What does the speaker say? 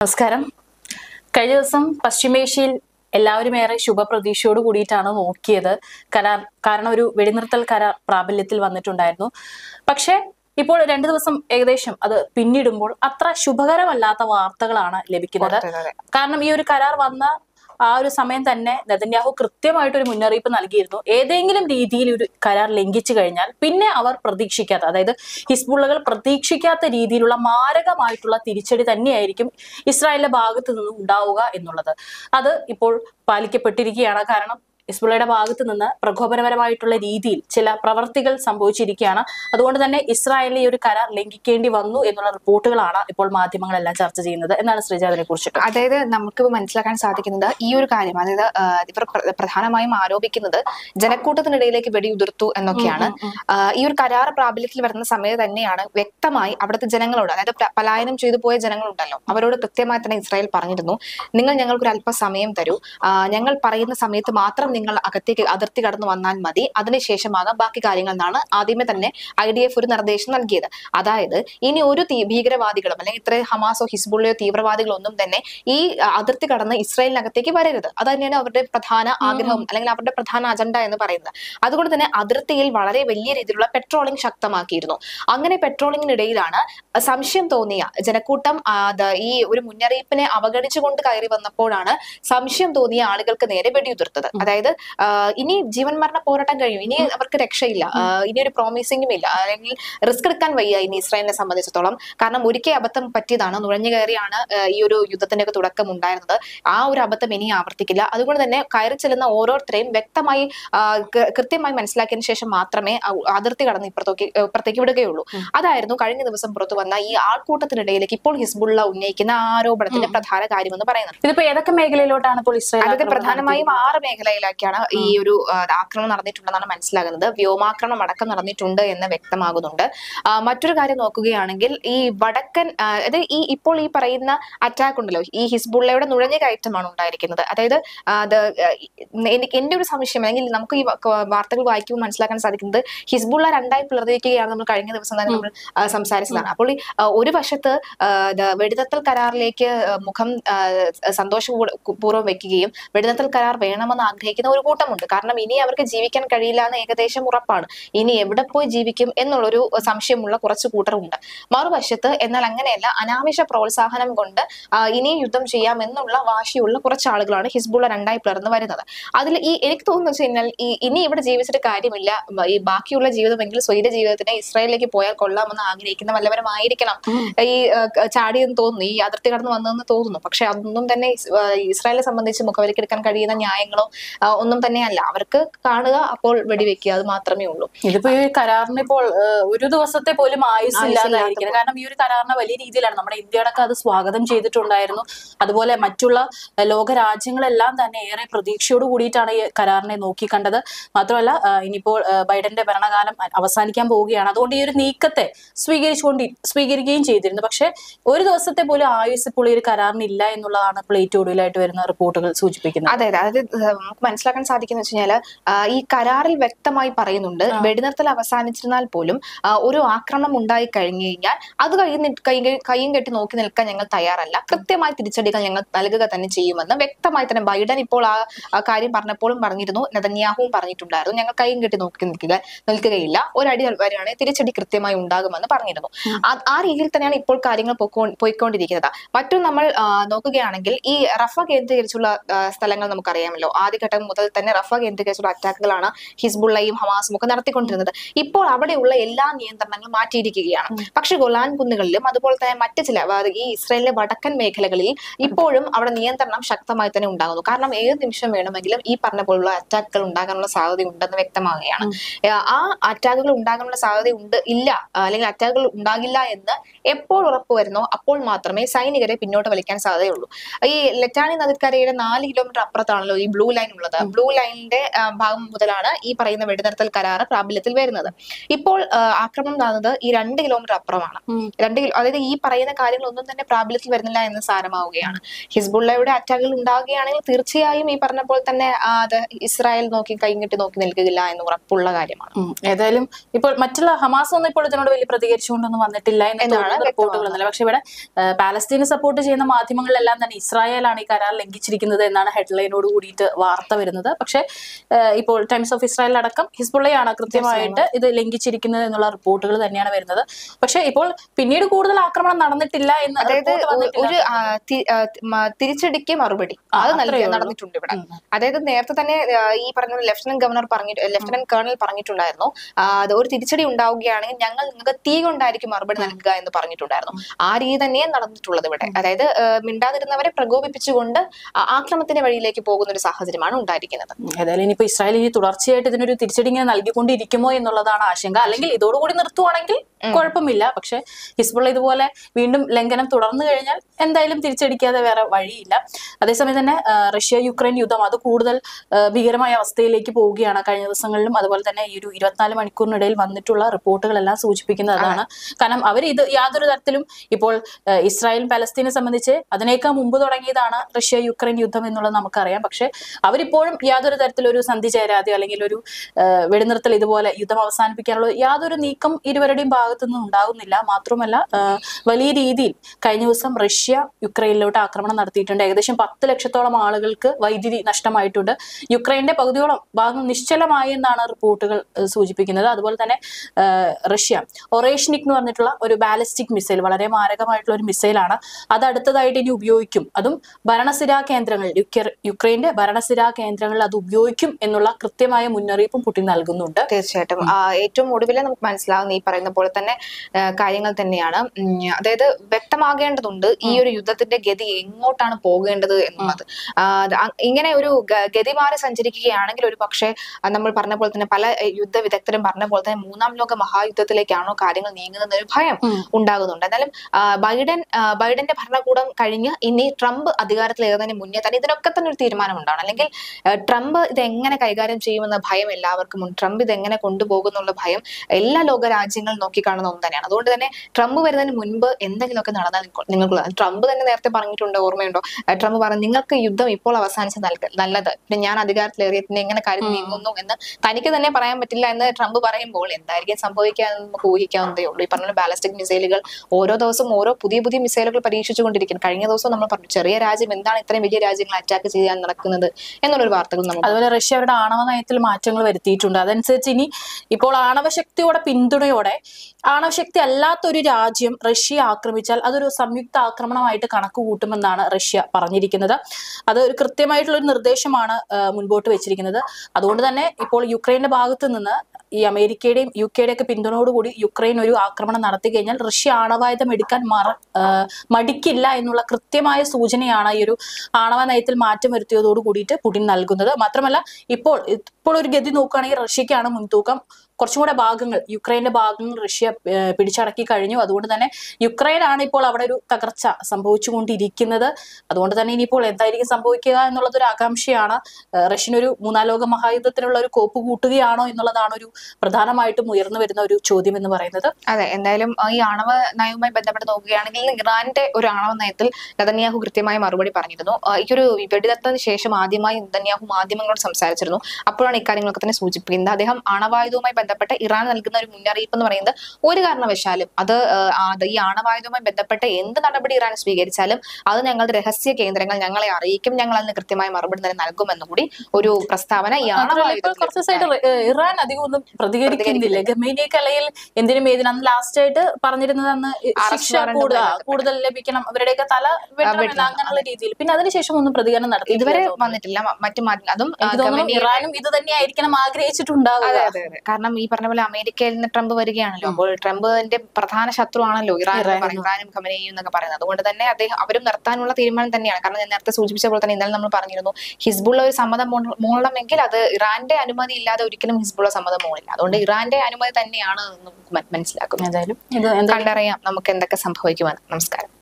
നമസ്കാരം കഴിഞ്ഞ ദിവസം പശ്ചിമേഷ്യയിൽ എല്ലാവരും ഏറെ ശുഭപ്രതീക്ഷയോട് കൂടിയിട്ടാണ് നോക്കിയത് കരാർ കാരണം ഒരു വെടിനിർത്തൽ കരാർ പ്രാബല്യത്തിൽ വന്നിട്ടുണ്ടായിരുന്നു പക്ഷേ ഇപ്പോൾ രണ്ടു ദിവസം ഏകദേശം അത് പിന്നിടുമ്പോൾ അത്ര ശുഭകരമല്ലാത്ത വാർത്തകളാണ് ലഭിക്കുന്നത് പുറത്തുവരുന്നത്. കാരണം ഈ ഒരു കരാർ വന്ന ആ ഒരു സമയം തന്നെ നെതന്യാഹു കൃത്യമായിട്ട് ഒരു മുന്നറിയിപ്പ് നൽകിയിരുന്നു ഏതെങ്കിലും രീതിയിൽ ഒരു കരാർ ലംഘിച്ചു കഴിഞ്ഞാൽ പിന്നെ അവർ പ്രതീക്ഷിക്കാത്ത അതായത് ഹിസ്ബുള്ളകൾ പ്രതീക്ഷിക്കാത്ത രീതിയിലുള്ള മാരകമായിട്ടുള്ള തിരിച്ചടി തന്നെയായിരിക്കും ഇസ്രായേലിന്റെ ഭാഗത്ത് നിന്നും ഉണ്ടാവുക എന്നുള്ളത് അത് ഇപ്പോൾ പാലിക്കപ്പെട്ടിരിക്കുകയാണ് കാരണം ഹിസ്ബുള്ളയുടെ ഭാഗത്ത് നിന്ന് പ്രകോപനപരമായിട്ടുള്ള രീതിയിൽ ചില പ്രവർത്തികൾ സംഭവിച്ചിരിക്കുകയാണ് അതുകൊണ്ട് തന്നെ ഇസ്രായേലിൽ ഈ ഒരു കരാർ ലംഘിക്കേണ്ടി വന്നു എന്നുള്ള റിപ്പോർട്ടുകളാണ് ഇപ്പോൾ മാധ്യമങ്ങളെല്ലാം ചർച്ച ചെയ്യുന്നത് എന്നാണ് ശ്രീജ അതിനെ കുറിച്ചിട്ട് അതായത് നമുക്ക് മനസ്സിലാക്കാൻ സാധിക്കുന്നത് ഈ ഒരു കാര്യം അതായത് ആ, ഇവർ പ്ര- പ്രധാനമായും ആരോപിക്കുന്നത് ജനക്കൂട്ടത്തിനിടയിലേക്ക് വെടിയുതിർത്തു എന്നൊക്കെയാണ് ആ, ഈ ഒരു കരാർ പ്രാബല്യത്തിൽ വരുന്ന സമയത്ത് തന്നെയാണ് വ്യക്തമായി അവിടുത്തെ ജനങ്ങളോട് അതായത് പ്ര- പലായനം ചെയ്തു പോയ ജനങ്ങളുണ്ടല്ലോ അവരോട് കൃത്യമായി തന്നെ ഇസ്രായേൽ പറഞ്ഞിരുന്നു നിങ്ങൾ ഞങ്ങൾക്ക് ഒരു അല്പസമയം തരൂ ആ, ഞങ്ങൾ പറയുന്ന സമയത്ത് മാത്രം നിങ്ങൾ അകത്തേക്ക് അതിർത്തി കടന്നു വന്നാൽ മതി അതിനുശേഷമാകാം ബാക്കി കാര്യങ്ങൾ എന്നാണ് ആദ്യമേ തന്നെ ഐ ഡി എഫ് ഒരു നിർദ്ദേശം നൽകിയത് അതായത് ഇനി ഒരു തീ- ഭീകരവാദികളും അല്ലെങ്കിൽ ഇത്ര ഹമാസോ ഹിസ്ബുള്ളയോ തീവ്രവാദികളോ ഒന്നും തന്നെ ഈ ആ, അതിർത്തി കടന്ന് ഇസ്രായേലിനകത്തേക്ക് വരരുത് അത് തന്നെയാണ് അവരുടെ പ്രധാന ആഗ്രഹം അല്ലെങ്കിൽ അവരുടെ പ്രധാന അജണ്ട എന്ന് പറയുന്നത് അതുകൊണ്ട് തന്നെ അതിർത്തിയിൽ വളരെ വലിയ രീതിയിലുള്ള പെട്രോളിംഗ് ശക്തമാക്കിയിരുന്നു അങ്ങനെ പെട്രോളിംഗിനിടയിലാണ് സംശയം തോന്നിയ ജനക്കൂട്ടം ആ, ദ- ഈ ഒരു മുന്നറിയിപ്പിനെ അവഗണിച്ചുകൊണ്ട് കയറി വന്നപ്പോഴാണ് സംശയം തോന്നിയ ആളുകൾക്ക് നേരെ വെടിയുതിർത്തത് അതായത് ആ, ഇനി ജീവൻ മരണ പോരാട്ടം കഴിയും ഇനി അവർക്ക് രക്ഷയില്ല ആ, ഇനി ഒരു പ്രോമിസിംഗും ഇല്ല അല്ലെങ്കിൽ റിസ്ക് എടുക്കാൻ വയ്യ ഇനി ഇസ്രായേലിനെ സംബന്ധിച്ചിടത്തോളം കാരണം ഒരിക്കൽ അബദ്ധം പറ്റിയതാണ് നുഴഞ്ഞു കയറിയാണ് ആ, ഈ ഒരു യുദ്ധത്തിന്റെ ഒക്കെ തുടക്കം ഉണ്ടായിരുന്നത് ആ ഒരു അബദ്ധം ഇനി ആവർത്തിക്കില്ല അതുകൊണ്ട് തന്നെ കയറി ചെല്ലുന്ന ഓരോരുത്തരെയും വ്യക്തമായി ആ, കൃ- കൃത്യമായി മനസ്സിലാക്കിയതിനു ശേഷം മാത്രമേ ആ അതിർത്തി കടന്ന് ഇപ്പുറത്തേക്ക് ഇപ്പുറത്തേക്ക് വിടുകയുള്ളൂ അതായിരുന്നു കഴിഞ്ഞ ദിവസം പുറത്തു വന്ന ഈ ആൾക്കൂട്ടത്തിനിടയിലേക്ക് ഇപ്പോൾ ഹിസ്ബുള്ള ഉന്നയിക്കുന്ന ആരോപണത്തിന്റെ പ്രധാന കാര്യമെന്ന് പറയുന്നത് ഇതിപ്പോ ഏതൊക്കെ മേഖലയിലോട്ടാണ് ഇപ്പോൾ ഇസ്രായേൽ അതായത് ആക്രമണം പ്രധാനമായും ആറ് മേഖലയിലേക്കാണ് ഈ ഒരു ആ, ആക്രമണം നടന്നിട്ടുണ്ടെന്നാണ് മനസ്സിലാകുന്നത് വ്യോമാക്രമണം അടക്കം നടന്നിട്ടുണ്ട് എന്ന് വ്യക്തമാകുന്നുണ്ട് ആ, മറ്റൊരു കാര്യം നോക്കുകയാണെങ്കിൽ ഈ വടക്കൻ ആ, അതായത് ഈ ഇപ്പോൾ ഈ പറയുന്ന അറ്റാക്ക് ഉണ്ടല്ലോ ഈ ഹിസ്ബുള്ളയുടെ നുഴഞ്ഞ കയറ്റമാണ് ഉണ്ടായിരിക്കുന്നത് അതായത് ആ, അത് ആ, എനിക്ക് എന്റെ ഒരു സംശയം അല്ലെങ്കിൽ നമുക്ക് ഈ വ- ക- വാർത്തകൾ വായിക്കുമ്പോൾ മനസ്സിലാക്കാൻ സാധിക്കുന്നത് ഹിസ്ബുള്ള രണ്ടായി പിളർന്നിരിക്കുകയാണ് നമ്മൾ കഴിഞ്ഞ ദിവസം തന്നെ നമ്മൾ ആ, സംസാരിച്ചതാണ് അപ്പോൾ ഈ ആ, ഒരു വശത്ത് ആ, ഇത് വെടിനിർത്തൽ കരാറിലേക്ക് ആ, മുഖം ആ, സന്തോഷപൂർവ്വം വെക്കുകയും വെടിനിർത്തൽ കരാർ വേണമെന്ന് ആഗ്രഹിക്കുന്ന ഒരു കൂട്ടമുണ്ട് കാരണം ഇനി അവർക്ക് ജീവിക്കാൻ കഴിയില്ല എന്ന് ഏകദേശം ഉറപ്പാണ് ഇനി എവിടെ പോയി ജീവിക്കും എന്നുള്ളൊരു സംശയമുള്ള കുറച്ച് കൂട്ടറുണ്ട് മറുവശത്ത് എന്നാൽ അങ്ങനെയല്ല അനാവശ്യ പ്രോത്സാഹനം കൊണ്ട് ആ, ഇനിയും യുദ്ധം ചെയ്യാം എന്നുള്ള വാശിയുള്ള കുറച്ച് ആളുകളാണ് ഹിസ്ബുള്ള രണ്ടായി പിളർന്ന് വരുന്നത് അതിൽ ഈ എനിക്ക് തോന്നുന്നു വെച്ച് കഴിഞ്ഞാൽ ഈ ഇനി ഇവിടെ ജീവിച്ചിട്ട് കാര്യമില്ല ബ- ഈ ബാക്കിയുള്ള ജീവിതമെങ്കിൽ സ്വൈര ജീവിതത്തിനെ ഇസ്രായേലിലേക്ക് പോയാൽ കൊള്ളാമെന്ന് ആഗ്രഹിക്കുന്ന വല്ലവരുമായിരിക്കണം ഈ ആ, ക- ചാടിയെന്ന് തോന്നുന്നു ഈ അതിർത്തി കടന്ന് വന്നതെന്ന് തോന്നുന്നു പക്ഷെ അതൊന്നും തന്നെ ഇസ്- ആ, ഇസ്രായേലിനെ സംബന്ധിച്ച് മുഖവരിക്കെടുക്കാൻ കഴിയുന്ന ന്യായങ്ങളോ ആ, ഒന്നും തന്നെയല്ല അവർക്ക് കാണുക അപ്പോൾ വെടിവെക്കുക അത് മാത്രമേ ഉള്ളൂ ഇതിപ്പോ ഈ ഒരു കരാറിന് ഇപ്പോൾ ഏഹ്, ഒരു ദിവസത്തെ പോലും ആയുസ് ഇല്ലാതായിരിക്കുന്നത് കാരണം ഈ ഒരു കരാറിനെ വലിയ രീതിയിലാണ് നമ്മുടെ ഇന്ത്യ അടക്കം അത് സ്വാഗതം ചെയ്തിട്ടുണ്ടായിരുന്നു അതുപോലെ മറ്റുള്ള ഏഹ്, ലോക രാജ്യങ്ങളെല്ലാം തന്നെ ഏറെ പ്രതീക്ഷയോട് കൂടിയിട്ടാണ് ഈ കരാറിനെ നോക്കിക്കണ്ടത് മാത്രമല്ല ഏഹ്, ഇനിയിപ്പോൾ ഏഹ്, ബൈഡന്റെ ഭരണകാലം അ- അവസാനിക്കാൻ പോവുകയാണ് അതുകൊണ്ട് ഈ ഒരു നീക്കത്തെ സ്വീകരിച്ചുകൊണ്ട് സ്വീകരിക്കുകയും ചെയ്തിരുന്നു പക്ഷെ ഒരു ദിവസത്തെ പോലും ആയുസ് ഇപ്പോൾ ഈ ഒരു കരാറിന് ഇല്ല എന്നുള്ളതാണ് ഇപ്പോൾ ഏറ്റവും ഒടുവിലായിട്ട് വരുന്ന റിപ്പോർട്ടുകൾ സൂചിപ്പിക്കുന്നത് അതെ അതെ അതായത് ഏഹ് നമുക്ക് മനസ്സിലാക്കാൻ സാധിക്കുന്ന വെച്ച് കഴിഞ്ഞാല് ആ, ഈ കരാറിൽ വ്യക്തമായി പറയുന്നുണ്ട് വെടിനിർത്തൽ അവസാനിച്ചിരുന്നാൽ പോലും ആ, ഒരു ആക്രമണം ഉണ്ടായി കഴിഞ്ഞു കഴിഞ്ഞാൽ അത് കൈയും നി- കൈ കൈയും കെട്ടി നോക്കി നിൽക്കാൻ ഞങ്ങൾ തയ്യാറല്ല കൃത്യമായ തിരിച്ചടികൾ ഞങ്ങൾ നൽകുക തന്നെ ചെയ്യുമെന്ന് വ്യക്തമായി തന്നെ ബൈഡൻ ഇപ്പോൾ ആ ആ കാര്യം പറഞ്ഞപ്പോഴും പറഞ്ഞിരുന്നു നെതന്യാഹുവും പറഞ്ഞിട്ടുണ്ടായിരുന്നു ഞങ്ങൾ കൈയും കെട്ടി നോക്കി നിൽക്കുക നിൽക്കുകയില്ല ഒരടി വരികയാണെങ്കിൽ തിരിച്ചടി കൃത്യമായി ഉണ്ടാകുമെന്ന് പറഞ്ഞിരുന്നു ആ- ആ രീതിയിൽ തന്നെയാണ് ഇപ്പോൾ കാര്യങ്ങൾ പൊക്കോ- പോയിക്കൊണ്ടിരിക്കുന്നത് മറ്റും നമ്മൾ ആ, നോക്കുകയാണെങ്കിൽ ഈ റഫ കേന്ദ്രീകരിച്ചുള്ള ആ, സ്ഥലങ്ങൾ നമുക്കറിയാമല്ലോ ആദ്യഘട്ടം മുതൽ തന്നെ റഫ കേന്ദ്രീകരിച്ചുള്ള അറ്റാക്കുകളാണ് ഹിസ്ബുള്ളയും ഹമാസും ഒക്കെ നടത്തിക്കൊണ്ടിരുന്നത് ഇപ്പോൾ അവിടെയുള്ള എല്ലാ നിയന്ത്രണങ്ങളും മാറ്റിയിരിക്കുകയാണ് പക്ഷെ ഗൊലാൻ കുന്നുകളിലും അതുപോലെ തന്നെ മറ്റ് ചില അതായത് ഈ ഇസ്രായേലിലെ വടക്കൻ മേഖലകളിൽ ഇപ്പോഴും അവിടെ നിയന്ത്രണം ശക്തമായി തന്നെ ഉണ്ടാകുന്നു കാരണം ഏത് നിമിഷം വേണമെങ്കിലും ഈ പറഞ്ഞ പോലുള്ള അറ്റാക്കുകൾ ഉണ്ടാകാനുള്ള സാധ്യത ഉണ്ടെന്ന് വ്യക്തമാകുകയാണ് ആ, ആ അറ്റാക്കുകൾ ഉണ്ടാകാനുള്ള സാധ്യത ഉണ്ട് ഇല്ല ആ, അല്ലെങ്കിൽ അറ്റാക്കുകൾ ഉണ്ടാകില്ല എന്ന് എപ്പോൾ ഉറപ്പ് വരുന്നോ അപ്പോൾ മാത്രമേ സൈനികരെ പിന്നോട്ട് വലിക്കാൻ സാധ്യതയുള്ളൂ ഈ ലെറ്റാനി നദിക്കരയുടെ നാല് കിലോമീറ്റർ അപ്പുറത്താണല്ലോ ഈ ബ്ലൂ ലൈൻ ഉള്ളത് ബ്ലൂ ലൈനിന്റെ ആ, ഭാഗം മുതലാണ് ഈ പറയുന്ന വെടിനിർത്തൽ കരാറ് പ്രാബല്യത്തിൽ വരുന്നത് ഇപ്പോൾ ആ, ആക്രമണം നടന്നത് ഈ രണ്ട് കിലോമീറ്റർ അപ്പുറമാണ് ഉം. രണ്ട് കിലോ അതായത് ഈ പറയുന്ന കാര്യങ്ങളൊന്നും തന്നെ പ്രാബല്യത്തിൽ വരുന്നില്ല എന്ന് സാരമാവുകയാണ് ഹിസ്ബുള്ളയുടെ അറ്റാക്കുകൾ ഉണ്ടാവുകയാണെങ്കിൽ തീർച്ചയായും ഈ പറഞ്ഞ പോലെ തന്നെ ആ, അത് ഇസ്രായേൽ നോക്കി കൈകിട്ടി നോക്കി നിൽക്കില്ല എന്ന് ഉറപ്പുള്ള കാര്യമാണ് ഉം. ഏതായാലും ഇപ്പോൾ മറ്റുള്ള ഹമാസ് ഒന്നും ഇപ്പോൾ ഇതിനോട് വലിയ പ്രതികരിച്ചുകൊണ്ടൊന്നും വന്നിട്ടില്ല എന്ന് എന്നാണ് തോന്നുന്ന റിപ്പോർട്ടുകളൊന്നുമില്ല പക്ഷെ ഇവിടെ ആ, പാലസ്തീനെ സപ്പോർട്ട് ചെയ്യുന്ന മാധ്യമങ്ങളിലെല്ലാം തന്നെ ഇസ്രായേലാണ് ഈ കരാർ ലംഘിച്ചിരിക്കുന്നത് എന്നാണ് ഹെഡ്ലൈനോട് കൂടിയിട്ട് വാർത്ത വരുന്നത് പക്ഷെ ആ, ഇപ്പോൾ ടൈംസ് ഓഫ് ഇസ്രായേൽ അടക്കം ഹിസ്ബുള്ളയാണ് കൃത്യമായിട്ട് ഇത് ലംഘിച്ചിരിക്കുന്നത് എന്നുള്ള റിപ്പോർട്ടുകൾ തന്നെയാണ് വരുന്നത് പക്ഷെ ഇപ്പോൾ പിന്നീട് കൂടുതൽ ആക്രമണം നടന്നിട്ടില്ല എന്ന് അതായത് report ഒ- വന്നിട്ടില്ല. ഒരു ആ, തി- ആ, മ- തിരിച്ചടിക്ക് മറുപടി ആ, അത് അത്രയേ നൽകി ഉള്ളൂ. നടന്നിട്ടുണ്ട് ഇവിടെ ഉം. അതായത് നേരത്തെ തന്നെ ആ, ഈ പറഞ്ഞ ലഫ്റ്റനന്റ് ഗവർണർ പറഞ്ഞിട്ട് ലഫ്റ്റനന്റ് കേണൽ പറഞ്ഞിട്ടുണ്ടായിരുന്നു ആ, അത് ഒരു തിരിച്ചടി ഉണ്ടാവുകയാണെങ്കിൽ ഞങ്ങൾ നിങ്ങൾക്ക് തീ കൊണ്ടായിരിക്കും മറുപടി നൽകുക എന്ന് പറഞ്ഞിട്ടുണ്ടായിരുന്നു ആ രീതി തന്നെയാണ് നടന്നിട്ടുള്ളത് ഇവിടെ അതായത് ആ, മിണ്ടാതിരുന്നവരെ പ്രകോപിപ്പിച്ചുകൊണ്ട് ആ- ആക്രമണത്തിന്റെ വഴിയിലേക്ക് പോകുന്ന ഒരു സാഹചര്യമാണ് ഉണ്ടായിരിക്കുന്നത് ഉം. ഏതായാലും ഇനിയിപ്പോ ഇസ്രായേൽ ഇനി തുടർച്ചയായിട്ട് ഇതിനൊരു തിരിച്ചടി ഇങ്ങനെ നൽകിക്കൊണ്ടിരിക്കുമോ എന്നുള്ളതാണ് ആശങ്ക അല്ലെങ്കിൽ ഇതോടുകൂടി നിർത്തുവാണെങ്കിൽ കുഴപ്പമില്ല പക്ഷെ ഹിസ്ബുള്ള ഇതുപോലെ വീണ്ടും ലംഘനം തുടർന്നു കഴിഞ്ഞാൽ എന്തായാലും തിരിച്ചടിക്കാതെ വേറെ വഴിയില്ല അതേസമയം തന്നെ ആ, റഷ്യ യുക്രൈൻ യുദ്ധം അത് കൂടുതൽ ആ, ഭീകരമായ അവസ്ഥയിലേക്ക് പോവുകയാണ് കഴിഞ്ഞ ദിവസങ്ങളിലും അതുപോലെ തന്നെ ഈ ഒരു ഇരുപത്തിനാല് മണിക്കൂറിനിടയിൽ വന്നിട്ടുള്ള റിപ്പോർട്ടുകളെല്ലാം സൂചിപ്പിക്കുന്നത് അതാണ് കാരണം അവർ ഇത് യാതൊരു തരത്തിലും ഇപ്പോൾ ആ, ഇസ്രായേലും പലസ്തീനെ സംബന്ധിച്ച് അതിനേക്കാൾ മുമ്പ് തുടങ്ങിയതാണ് റഷ്യ യുക്രൈൻ യുദ്ധം എന്നുള്ളത് നമുക്കറിയാം പക്ഷെ അവരിപ്പോഴും യാതൊരു തരത്തിലൊരു സന്ധി ചേരാതെയോ അല്ലെങ്കിൽ ഒരു ആ, വെടിനിർത്തൽ ഇതുപോലെ യുദ്ധം അവസാനിപ്പിക്കാനുള്ള യാതൊരു നീക്കം ഇരുവരുടെയും ഭാഗത്തു നിന്നും ഉണ്ടാകുന്നില്ല മാത്രമല്ല ആ, വലിയ രീതിയിൽ കഴിഞ്ഞ ദിവസം റഷ്യ യുക്രൈനിലോട്ട് ആക്രമണം നടത്തിയിട്ടുണ്ട് ഏകദേശം പത്ത് ലക്ഷത്തോളം ആളുകൾക്ക് വൈദ്യുതി നഷ്ടമായിട്ടുണ്ട് യുക്രൈന്റെ പകുതിയോളം ഭാഗം നിശ്ചലമായി എന്നാണ് റിപ്പോർട്ടുകൾ ആ, സൂചിപ്പിക്കുന്നത് അതുപോലെ തന്നെ ആ, റഷ്യ ഒറേഷ്നിക് എന്ന് പറഞ്ഞിട്ടുള്ള ഒരു ബാലിസ്റ്റിക് മിസൈൽ വളരെ മാരകമായിട്ടുള്ള ഒരു മിസൈലാണ് അത് അടുത്തതായിട്ട് ഇനി ഉപയോഗിക്കും അതും ഭരണസിരാ കേന്ദ്രങ്ങൾ യുക്ര- യുക്രൈന്റെ ഭരണസിരാ കേന്ദ്രങ്ങളിൽ അത് ഉപയോഗിക്കും എന്നുള്ള കൃത്യമായ മുന്നറിയിപ്പും പുടിൻ നൽകുന്നുണ്ട് തീർച്ചയായിട്ടും ആ, ഏറ്റവും ഒടുവിലെ നമുക്ക് മനസ്സിലാവുന്ന ഈ പറയുന്ന പോലെ തന്നെ ആ, കാര്യങ്ങൾ തന്നെയാണ് ഉം, അതായത് വ്യക്തമാകേണ്ടതുണ്ട് ഈ ഒരു യുദ്ധത്തിന്റെ ഗതി എങ്ങോട്ടാണ് പോകേണ്ടത് എന്നുള്ളത് ആ, അത് അ- ഇങ്ങനെ ഒരു ഗ- ഗതി മാറി സഞ്ചരിക്കുകയാണെങ്കിൽ ഒരു പക്ഷേ ആ, നമ്മൾ പറഞ്ഞ പോലെ തന്നെ പല എ, യുദ്ധ വിദഗ്ധരും പറഞ്ഞ പോലെ തന്നെ മൂന്നാം ലോക മഹായുദ്ധത്തിലേക്കാണോ കാര്യങ്ങൾ നീങ്ങുന്നത് ഒരു ഭയം ഉം. ഉണ്ടാകുന്നുണ്ട് എന്നാലും ആ, ബൈഡൻ ആ, ബൈഡന്റെ ഭരണകൂടം കഴിഞ്ഞ് ഇനി ട്രംപ് അധികാരത്തിലേറുന്നതിന് മുന്നേ തന്നെ ഇതിനൊക്കെ തന്നെ ഒരു തീരുമാനം ഉണ്ടാവണം അല്ലെങ്കിൽ ആ, ട്രംപ് ഇത് എങ്ങനെ കൈകാര്യം ചെയ്യുമെന്ന ഭയം എല്ലാവർക്കും ഉണ്ട് ട്രംപ് ഇത് എങ്ങനെ കൊണ്ടുപോകുന്നുള്ള ഭയം എല്ലാ ലോക രാജ്യങ്ങളും നോക്കിക്കാണുന്ന ഒന്ന് തന്നെയാണ് അതുകൊണ്ട് തന്നെ ട്രംപ് വരുന്നതിന് മുൻപ് എന്തെങ്കിലുമൊക്കെ നടന്നാൽ നിങ്ങൾക്ക് നിങ്ങൾക്ക് ട്രംപ് തന്നെ നേരത്തെ പറഞ്ഞിട്ടുണ്ട് ഓർമ്മയുണ്ടോ ആ, ട്രംപ് പറഞ്ഞു നിങ്ങൾക്ക് യുദ്ധം ഇപ്പോൾ അവസാനിച്ച നല്ലത് പിന്നെ ഞാൻ അധികാരത്തിലേറിയ പിന്നെ എങ്ങനെ കാര്യം നീങ്ങുന്നു എന്ന് തനിക്ക് തന്നെ പറയാൻ പറ്റില്ല എന്ന് ട്രംപ് പറയുമ്പോൾ എന്തായിരിക്കും സംഭവിക്കുക എന്ന് നമുക്ക് ഊഹിക്കാവുന്നതേ ഉള്ളൂ ഈ പറഞ്ഞ ബാലിസ്റ്റിക് മിസൈലുകൾ ഓരോ ദിവസവും ഓരോ പുതിയ പുതിയ മിസൈലുകൾ പരീക്ഷിച്ചുകൊണ്ടിരിക്കുന്നു കഴിഞ്ഞ ദിവസം നമ്മൾ പറഞ്ഞു ചെറിയ രാജ്യം എന്താണ് ഇത്രയും വലിയ രാജ്യങ്ങൾ അറ്റാക്ക് ചെയ്യാൻ നടക്കുന്നത് എന്നുള്ളൊരു വാർത്തകൾ നമുക്ക് അതുപോലെ റഷ്യ അവരുടെ ആണവ നയത്തിൽ മാറ്റങ്ങൾ വരുത്തിയിട്ടുണ്ട് അതനുസരിച്ച് ഇനി ഇപ്പോൾ ആണവശക്തിയോടെ പിന്തുണയോടെ ആണവശക്തി അല്ലാത്ത ഒരു രാജ്യം റഷ്യ ആക്രമിച്ചാൽ അതൊരു സംയുക്ത ആക്രമണമായിട്ട് കണക്ക് കൂട്ടുമെന്നാണ് റഷ്യ പറഞ്ഞിരിക്കുന്നത് അത് ഒരു കൃത്യമായിട്ടുള്ള ഒരു നിർദ്ദേശമാണ് ആ, മുൻപോട്ട് വെച്ചിരിക്കുന്നത് അതുകൊണ്ട് തന്നെ ഇപ്പോൾ യുക്രൈന്റെ ഭാഗത്ത് നിന്ന് ഈ അമേരിക്കയുടെയും യു കെയുടെ ഒക്കെ പിന്തുണയോടുകൂടി യുക്രൈൻ ഒരു ആക്രമണം നടത്തി കഴിഞ്ഞാൽ റഷ്യ ആണവായുധം എടുക്കാൻ മറ ആ, മടിക്കില്ല എന്നുള്ള കൃത്യമായ സൂചനയാണ് ഈ ഒരു ആണവ നയത്തിൽ മാറ്റം വരുത്തിയതോട് കൂടിയിട്ട് പുടിൻ നൽകുന്നത് മാത്രമല്ല ഇപ്പോൾ ഇപ്പോൾ ഒരു ഗതി നോക്കുകയാണെങ്കിൽ റഷ്യക്കാണ് മുൻതൂക്കം കുറച്ചും കൂടെ ഭാഗങ്ങൾ യുക്രൈന്റെ ഭാഗങ്ങൾ റഷ്യ ഏഹ്, പിടിച്ചടക്കി കഴിഞ്ഞു അതുകൊണ്ട് തന്നെ യുക്രൈനാണ് ഇപ്പോൾ അവിടെ ഒരു തകർച്ച സംഭവിച്ചുകൊണ്ടിരിക്കുന്നത് അതുകൊണ്ട് തന്നെ ഇനിയിപ്പോൾ എന്തായിരിക്കും സംഭവിക്കുക എന്നുള്ളത് ഒരു ആകാംക്ഷയാണ് ഏഹ്, റഷ്യൻ ഒരു മൂന്നാം ലോക മഹായുദ്ധത്തിനുള്ള ഒരു കോപ്പ് കൂട്ടുകയാണോ എന്നുള്ളതാണ് ഒരു പ്രധാനമായിട്ടും ഉയർന്നു വരുന്ന ഒരു ചോദ്യം എന്ന് പറയുന്നത് അതെ എന്തായാലും ആ, ഈ ആണവ നയവുമായി ബന്ധപ്പെട്ട് നോക്കുകയാണെങ്കിൽ ഇറാന്റെ ഒരു ആണവ നയത്തിൽ നെതന്യാഹു കൃത്യമായ മറുപടി പറഞ്ഞിരുന്നു ആ, ഈ ഒരു വെടിനിർത്തലിന് ശേഷം ആദ്യമായി നെതന്യാഹു മാധ്യമങ്ങളോട് സംസാരിച്ചിരുന്നു അപ്പോഴാണ് ഇക്കാര്യങ്ങളൊക്കെ തന്നെ സൂചിപ്പിക്കുന്നത് അദ്ദേഹം ആണവായുധവുമായി ബന്ധപ്പെട്ട് ഇറാൻ നൽകുന്ന ഒരു മുന്നറിയിപ്പ് എന്ന് പറയുന്നത് ഒരു കാരണവശാലും അത് ആ, അത് ഈ ആണവായുധവുമായി ബന്ധപ്പെട്ട് എന്ത് നടപടി ഇറാൻ സ്വീകരിച്ചാലും അത് ഞങ്ങളുടെ രഹസ്യ കേന്ദ്രങ്ങൾ ഞങ്ങളെ അറിയിക്കും ഞങ്ങൾ അതിന് കൃത്യമായ മറുപടി തന്നെ നൽകുമെന്ന് കൂടി ഒരു പ്രസ്താവന ഈ മാത്രമല്ല ഇപ്പോൾ ആണവായുധത്തിൽ കുറച്ച് ദിവസമായിട്ട് ഇറ- ഏഹ് ഇറാൻ അധികം ഒന്നും പ്രതികരിക്കുന്നില്ല ഗമേനിയൊക്കെ അല്ലെങ്കിൽ എന്തിനും ഏതിനും അന്ന് ലാസ്റ്റ് ആയിട്ട് പറഞ്ഞിരുന്നത് അന്ന് Arrest ശിക്ഷ warrant കൂടുതൽ ബന്ധപ്പെട്ട്. കൂടുതൽ ലഭിക്കണം അവരുടെയൊക്കെ തല വെട്ടണം വെട്ടണം, അങ്ങനെയുള്ള രീതിയിൽ പിന്നെ അതിനുശേഷം ഒന്നും പ്രതികരണം നടത്തി ഇതുവരെ വന്നിട്ടില്ല മ- മറ്റു മാധ്യമ അതും ആ, എനിക്ക് തോന്നുന്നു ഖമേനി- ഇറാനും ഇത് തന്നെയായിരിക്കണം ആഗ്രഹിച്ചിട്ടുണ്ടാവുക അതെ അതെ അതെ കാരണം ഈ പറഞ്ഞ പോലെ അമേരിക്കയിൽ നിന്ന് ട്രംപ് വരികയാണല്ലോ അപ്പോൾ ട്രംപിന്റെ പ്രധാന ശത്രുവാണല്ലോ ഇറാൻ എന്ന് പറയുന്നത്, ഇറാനും ഖമനയും എന്നൊക്കെ പറയുന്നത് അതുകൊണ്ട് തന്നെ അദ്ദേഹം അവരും നിർത്താനുള്ള തീരുമാനം തന്നെയാണ് കാരണം ഞാൻ നേരത്തെ സൂചിപ്പിച്ച പോലെ തന്നെ ഇന്നലെ നമ്മൾ പറഞ്ഞിരുന്നു ഹിസ്ബുള്ള ഒരു സമ്മതം മൂ- മൂളണമെങ്കിൽ അത് ഇറാന്റെ അനുമതി ഇല്ലാതെ ഒരിക്കലും ഹിസ്ബുള്ള സമ്മതം മൂളില്ല അതുകൊണ്ട് ഇറാന്റെ അനുമതി തന്നെയാണ് എന്ന് നമുക്ക് മ- മനസ്സിലാക്കുന്നത് ഏതായാലും ഇത് എന്താ കണ്ടറിയാം നമുക്ക് എന്തൊക്കെ സംഭവിക്കുമെന്ന് നമസ്കാരം